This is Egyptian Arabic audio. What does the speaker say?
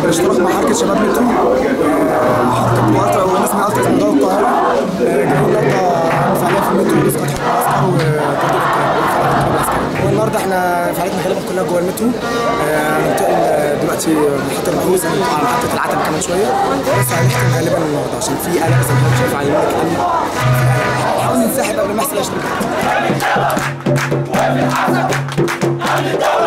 بالاشتراك مع حركه شباب مترو آه، حركه الترا والناس من الترا من القاهره آه، جايين النهارده عامل فعاليه في المترو ونسكت حق العسكر وبرضه النهارده احنا فعاليتنا غالبا كلها جوه المترو آه، هننتقل دلوقتي محطه البحوث هننتقل على محطه العتبه كمان شويه بس هنختم غالبا النهارده عشان في قلق زي ما حضرتك شايف على يمينك كده نحاول ننسحب قبل ما يحصل اي اشتباكات